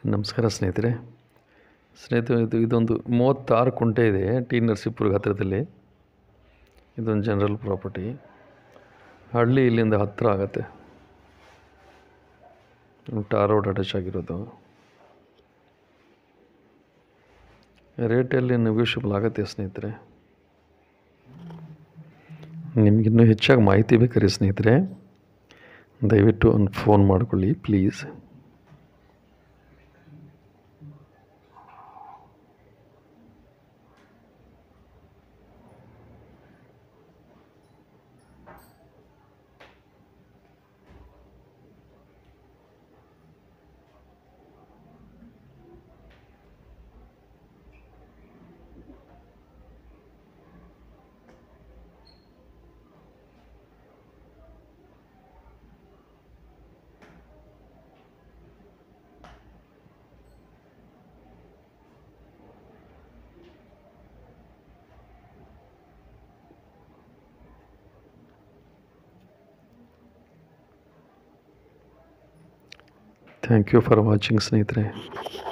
ನಮಸ್ಕಾರ ಸ್ನೇಹಿತರೆ ಸ್ನೇಹಿತರೆ ಇದು ಇದೊಂದು ಮೂವತ್ತಾರು ಕುಂಟೆ ಇದೆ ಟಿ ನರಸೀಪುರ ಹತ್ತಿರದಲ್ಲಿ ಇದೊಂದು ಜನರಲ್ ಪ್ರಾಪರ್ಟಿ ಹಳ್ಳಿ ಇಲ್ಲಿಂದ ಹತ್ತಿರ ಆಗತ್ತೆ ಟಾರ್ ರೋಡ್ ಅಟ್ಯಾಚ್ ಆಗಿರೋದು ರೇಟಲ್ಲಿ ನೆಗೋಷಿಯಬಲ್ ಆಗುತ್ತೆ ಸ್ನೇಹಿತರೆ ನಿಮಗಿನ್ನೂ ಹೆಚ್ಚಾಗಿ ಮಾಹಿತಿ ಬೇಕಾರೆ ಸ್ನೇಹಿತರೆ ದಯವಿಟ್ಟು ಒಂದು ಫೋನ್ ಮಾಡಿಕೊಳ್ಳಿ please thank you for watching ಸ್ನೇಹಿತರೆ